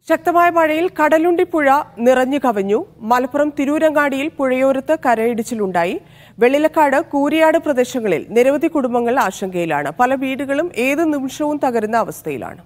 ശക്തമായ മഴയിൽ കടലുണ്ടി പുഴ നിറഞ്ഞു കവിഞ്ഞു മലപ്പുറം തിരൂരങ്ങാടിയിൽ പുഴയോരത്ത് കരയിടിച്ചിലുണ്ടായി വെള്ളിലക്കാട് കൂരിയാട് പ്രദേശങ്ങളിൽ നിരവധി കുടുംബങ്ങൾ ആശങ്കയിലാണ് പല വീടുകളും ഏത് നിമിഷവും തകരുന്ന അവസ്ഥയിലാണ്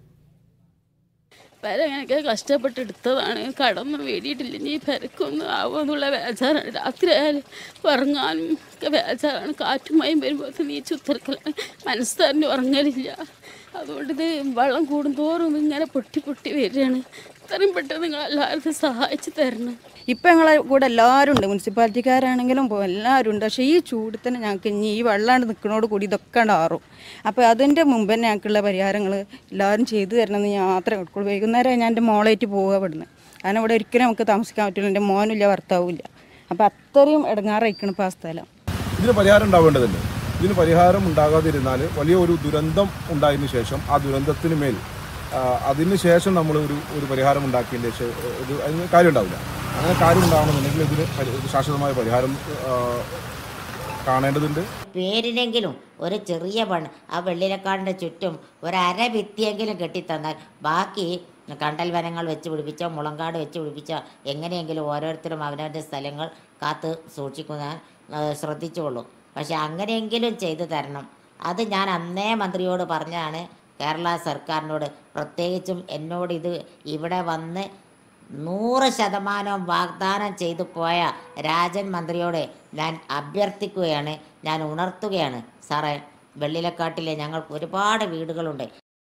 പെര എനിക്ക് കഷ്ടപ്പെട്ടെടുത്തതാണ് കടൊന്നും വേടിയിട്ടില്ല ഇനി പെരക്കൊന്നും ആവുമെന്നുള്ള ബേജാറാണ് രാത്രി ആയാലും ഉറങ്ങാനും ഒക്കെ ബേജാറാണ് കാറ്റും മയം വരുമ്പോൾ നീ ചുത്തർക്കലാണ് മനസ്സറിഞ്ഞ് ഉറങ്ങലില്ല അതുകൊണ്ട് ഇത് വെള്ളം കൂടുന്തോറും ഇങ്ങനെ പൊട്ടി പൊട്ടി വരികയാണ് ഇത്രയും പെട്ടെന്ന് നിങ്ങൾ എല്ലാവരും സഹായിച്ച് തരണം ഇപ്പം ഞങ്ങളെ കൂടെ എല്ലാവരും ഉണ്ട് മുനിസിപ്പാലിറ്റിക്കാരാണെങ്കിലും പോ- എല്ലാവരും ഉണ്ട് പക്ഷേ ഈ ചൂട് തന്നെ ഞങ്ങൾക്ക് ഇനി ഈ വെള്ളാണ്ട് നിൽക്കുന്നതോട് കൂടി ഇതൊക്കെ ഉണ്ടാറും അപ്പോൾ അതിൻ്റെ മുമ്പ് തന്നെ ഞങ്ങൾക്കുള്ള പരിഹാരങ്ങൾ എല്ലാവരും ചെയ്തു തരണമെന്ന് ഞാൻ മാത്രമേ കൊടുക്കുള്ളൂ വൈകുന്നേരം ഞാൻ എൻ്റെ മോളേറ്റ് പോവുക ഇവിടുന്ന് കാരണം ഇവിടെ ഒരിക്കലും നമുക്ക് താമസിക്കാൻ പറ്റില്ല എൻ്റെ മോനില്ല ഭർത്താവില്ല അപ്പോൾ അത്രയും ഇടങ്ങാറായിക്കണം ഇപ്പോൾ ആ സ്ഥലം ഇതിന് പരിഹാരം ഉണ്ടാവേണ്ടതുണ്ട് ഇതിന് പരിഹാരം ഉണ്ടാകാതിരുന്നാൽ വലിയ ഒരു ദുരന്തം ഉണ്ടായതിനു ശേഷം ആ ദുരന്തത്തിന് മേൽ ആ, അതിന് ശേഷം നമ്മൾ ഒരു ഒരു പരിഹാരം ഉണ്ടാക്കിയതിൻ്റെ ശേ- ഒരു അതിന് കാര്യം ഉണ്ടാവില്ല അങ്ങനെ കാര്യം ഉണ്ടാവണമെന്നുണ്ടെങ്കിൽ ഇതിന് പരി- ഒരു ശാശ്വതമായ പരിഹാരം ആ, കാണേണ്ടതുണ്ട് പേരിനെങ്കിലും ഒരു ചെറിയ പണ് ആ വെള്ളിലക്കാടിൻ്റെ ചുറ്റും ഒരര ഭിത്തിയെങ്കിലും കെട്ടിത്തന്നാൽ ബാക്കി കണ്ടൽ വനങ്ങൾ വെച്ച് പിടിപ്പിച്ചോ മുളങ്കാട് വെച്ച് പിടിപ്പിച്ചോ എങ്ങനെയെങ്കിലും ഓരോരുത്തരും അവനവൻ്റെ സ്ഥലങ്ങൾ കാത്ത് സൂക്ഷിക്കുന്ന ആ, ശ്രദ്ധിച്ചുകൊള്ളും പക്ഷെ അങ്ങനെയെങ്കിലും ചെയ്തു തരണം അത് ഞാൻ അന്നേ മന്ത്രിയോട് പറഞ്ഞാണ് കേരള സർക്കാരിനോട് പ്രത്യേകിച്ചും എന്നോട് ഇത് ഇവിടെ വന്ന് നൂറ് ശതമാനം വാഗ്ദാനം ചെയ്തു പോയ രാജൻ മന്ത്രിയോട് ഞാൻ അഭ്യർത്ഥിക്കുകയാണ് ഞാൻ ഉണർത്തുകയാണ് സാറേ വെള്ളിലക്കാട്ടിലെ ഞങ്ങൾക്ക് ഒരുപാട് വീടുകളുണ്ട്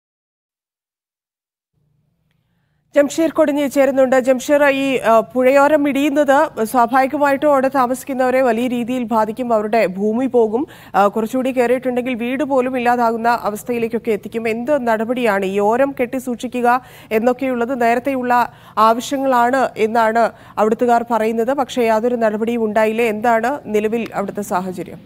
ജംഷീർ കൊടിഞ്ഞി ചേരുന്നുണ്ട് ജംഷീർ ഈ ആ, പുഴയോരം ഇടിയുന്നത് സ്വാഭാവികമായിട്ടും അവിടെ താമസിക്കുന്നവരെ വലിയ രീതിയിൽ ബാധിക്കും അവരുടെ ഭൂമി പോകും ആ, കുറച്ചുകൂടി കയറിയിട്ടുണ്ടെങ്കിൽ വീട് പോലും ഇല്ലാതാകുന്ന അവസ്ഥയിലേക്കൊക്കെ എത്തിക്കും എന്ത് നടപടിയാണ് ഈ ഓരം കെട്ടി സൂക്ഷിക്കുക എന്നൊക്കെയുള്ളത് നേരത്തെയുള്ള ആവശ്യങ്ങളാണ് എന്നാണ് അവിടുത്തുകാർ പറയുന്നത് പക്ഷേ യാതൊരു നടപടിയും ഉണ്ടായില്ലേ എന്താണ് നിലവിൽ അവിടുത്തെ സാഹചര്യം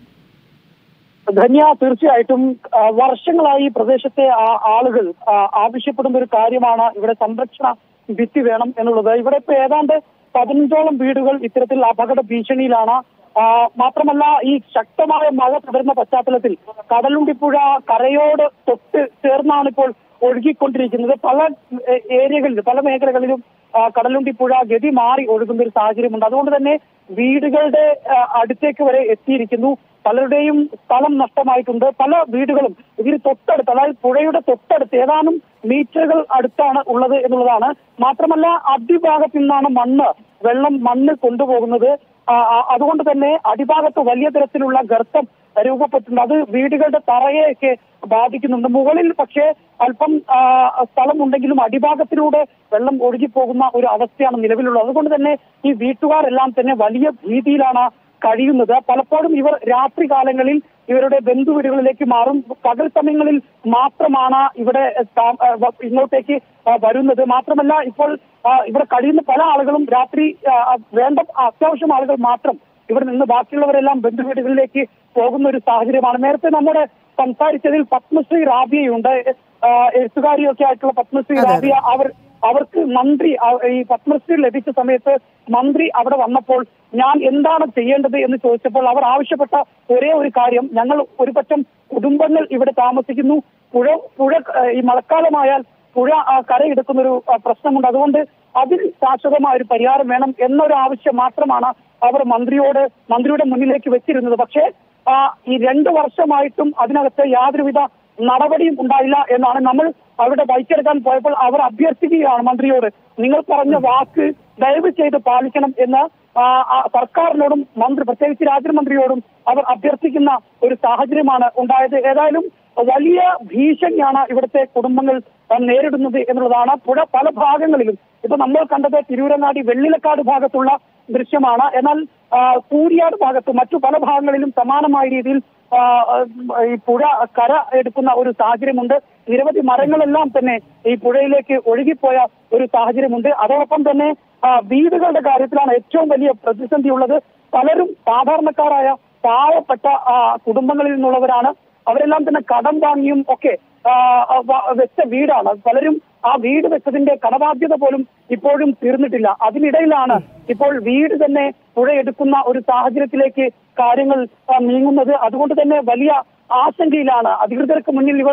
ധന്യ തീർച്ചയായിട്ടും ആ, വർഷങ്ങളായി ഈ പ്രദേശത്തെ ആ- ആളുകൾ ആ, ആവശ്യപ്പെടുന്ന ഒരു കാര്യമാണ് ഇവിടെ സംരക്ഷണ ഭിത്തി വേണം എന്നുള്ളത് ഇവിടെ ഇപ്പൊ ഏതാണ്ട് പതിനഞ്ചോളം വീടുകൾ ഇത്തരത്തിൽ അപകട ഭീഷണിയിലാണ് ആ, മാത്രമല്ല ഈ ശക്തമായ മഴ തുടരുന്ന പശ്ചാത്തലത്തിൽ കടലുണ്ടിപ്പുഴ കരയോട് തൊട്ട് ചേർന്നാണ് ഇപ്പോൾ ഒഴുകിക്കൊണ്ടിരിക്കുന്നത് പല ഏ- ഏരിയകളിലും പല മേഖലകളിലും ആ, കടലുണ്ടിപ്പുഴ ഗതി മാറി ഒഴുകുന്ന ഒരു സാഹചര്യമുണ്ട് അതുകൊണ്ട് തന്നെ വീടുകളുടെ ആ, അടുത്തേക്ക് വരെ എത്തിയിരിക്കുന്നു പലരുടെയും സ്ഥലം നഷ്ടമായിട്ടുണ്ട് പല വീടുകളും ഇതിന് തൊട്ടടുത്ത് അതായത് പുഴയുടെ തൊട്ടടുത്ത് ഏതാനും മീറ്ററുകൾ അടുത്താണ് ഉള്ളത് എന്നുള്ളതാണ് മാത്രമല്ല അടിഭാഗത്തു നിന്നാണ് മണ്ണ് വെള്ളം മണ്ണ് കൊണ്ടുപോകുന്നത് ആ, ആ, അതുകൊണ്ട് തന്നെ അടിഭാഗത്ത് വലിയ തരത്തിലുള്ള ഗർത്തം രൂപപ്പെട്ടിട്ടുണ്ട് അത് വീടുകളുടെ തറയെയൊക്കെ ബാധിക്കുന്നുണ്ട് മുകളിൽ പക്ഷേ അല്പം ആ, സ്ഥലമുണ്ടെങ്കിലും അടിഭാഗത്തിലൂടെ വെള്ളം ഒഴുകിപ്പോകുന്ന ഒരു അവസ്ഥയാണ് നിലവിലുള്ളത് അതുകൊണ്ട് തന്നെ ഈ വീട്ടുകാരെല്ലാം തന്നെ വലിയ ഭീതിയിലാണ് കഴിയുന്നത് പലപ്പോഴും ഇവർ രാത്രി കാലങ്ങളിൽ ഇവരുടെ ബന്ധുവീടുകളിലേക്ക് മാറും പകൽ സമയങ്ങളിൽ മാത്രമാണ് ഇവിടെ താ- ആ, വ- ഇങ്ങോട്ടേക്ക് ആ, വരുന്നത് മാത്രമല്ല ഇപ്പോൾ ആ, ഇവിടെ കഴിയുന്ന പല ആളുകളും രാത്രി ആ, ആ, വേണ്ട അത്യാവശ്യം ആളുകൾ മാത്രം ഇവിടെ നിന്ന് ബാക്കിയുള്ളവരെല്ലാം ബന്ധുവീടുകളിലേക്ക് പോകുന്ന ഒരു സാഹചര്യമാണ് നേരത്തെ നമ്മുടെ സംസാരിച്ചതിൽ പത്മശ്രീ റാബിയയുണ്ട് ആ, എഴുത്തുകാരിയൊക്കെ ആയിട്ടുള്ള പത്മശ്രീ റാബിയ അവർ അവർക്ക് മന്ത്രി ആ- ഈ പത്മശ്രീ ലഭിച്ച സമയത്ത് മന്ത്രി അവിടെ വന്നപ്പോൾ ഞാൻ എന്താണ് ചെയ്യേണ്ടത് എന്ന് ചോദിച്ചപ്പോൾ അവർ ആവശ്യപ്പെട്ട ഒരേ ഒരു കാര്യം ഞങ്ങൾ ഒരു പറ്റം കുടുംബങ്ങൾ ഇവിടെ താമസിക്കുന്നു പുഴ പുഴ ആ, ഈ മഴക്കാലമായാൽ പുഴ ആ, കരയെടുക്കുന്ന ഒരു ആ, പ്രശ്നമുണ്ട് അതുകൊണ്ട് അതിൽ ശാശ്വതമായ ഒരു പരിഹാരം വേണം എന്നൊരു ആവശ്യം മാത്രമാണ് അവർ മന്ത്രിയോട് മന്ത്രിയുടെ മുന്നിലേക്ക് വെച്ചിരുന്നത് പക്ഷേ ആ, ഈ രണ്ട് വർഷമായിട്ടും അതിനകത്ത് യാതൊരുവിധ നടപടിയും ഉണ്ടായില്ല എന്നാണ് നമ്മൾ അവിടെ ബൈക്കെടുക്കാൻ പോയപ്പോൾ അവർ അഭ്യർത്ഥിക്കുകയാണ് മന്ത്രിയോട് നിങ്ങൾ പറഞ്ഞ വാക്ക് ദയവ് ചെയ്ത് പാലിക്കണം എന്ന് ആ, ആ, സർക്കാരിനോടും മന്ത്രി പ്രത്യേകിച്ച് രാജ്യമന്ത്രിയോടും അവർ അഭ്യർത്ഥിക്കുന്ന ഒരു സാഹചര്യമാണ് ഉണ്ടായത് ഏതായാലും വലിയ ഭീഷണിയാണ് ഇവിടുത്തെ കുടുംബങ്ങൾ ആ, നേരിടുന്നത് എന്നുള്ളതാണ് പുഴ പല ഭാഗങ്ങളിലും ഇപ്പൊ നമ്മൾ കണ്ടത് തിരൂരങ്ങാടി വെള്ളിലക്കാട് ഭാഗത്തുള്ള ദൃശ്യമാണ് എന്നാൽ ആ, കൂരിയാട് ഭാഗത്ത് മറ്റു പല ഭാഗങ്ങളിലും സമാനമായ രീതിയിൽ ആ, ആ, ഈ പുഴ കര എടുക്കുന്ന ഒരു സാഹചര്യമുണ്ട് നിരവധി മരങ്ങളെല്ലാം തന്നെ ഈ പുഴയിലേക്ക് ഒഴുകിപ്പോയ ഒരു സാഹചര്യമുണ്ട് അതോടൊപ്പം തന്നെ ആ, വീടുകളുടെ കാര്യത്തിലാണ് ഏറ്റവും വലിയ പ്രതിസന്ധി ഉള്ളത് പലരും സാധാരണക്കാരായ പാവപ്പെട്ട ആ, കുടുംബങ്ങളിൽ നിന്നുള്ളവരാണ് അവരെല്ലാം തന്നെ കടം വാങ്ങിയും ഒക്കെ ആ, വ- വെച്ച വീടാണ് പലരും ആ വീട് വെച്ചതിന്റെ കടബാധ്യത പോലും ഇപ്പോഴും തീർന്നിട്ടില്ല അതിനിടയിലാണ് ഇപ്പോൾ വീട് തന്നെ പുഴയെടുക്കുന്ന ഒരു സാഹചര്യത്തിലേക്ക് കാര്യങ്ങൾ ആ, നീങ്ങുന്നത് അതുകൊണ്ട് തന്നെ വലിയ ആശങ്കയിലാണ് അധികൃതർക്ക് മുന്നിൽ ഇവർ ആ,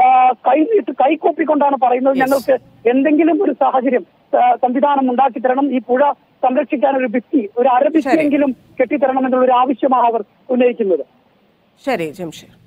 ആ, കൈ നീട്ട് കൈകൂപ്പിക്കൊണ്ടാണ് പറയുന്നത് ഞങ്ങൾക്ക് എന്തെങ്കിലും ഒരു സാഹചര്യം ആ, സംവിധാനം ഉണ്ടാക്കി തരണം ഈ പുഴ സംരക്ഷിക്കാൻ ഒരു ഭിത്തി ഒരു അരഭിത്തിയെങ്കിലും കെട്ടിത്തരണം എന്നുള്ള ഒരു ആവശ്യമാണ് അവർ ഉന്നയിക്കുന്നത് ശരി ജംഷീർ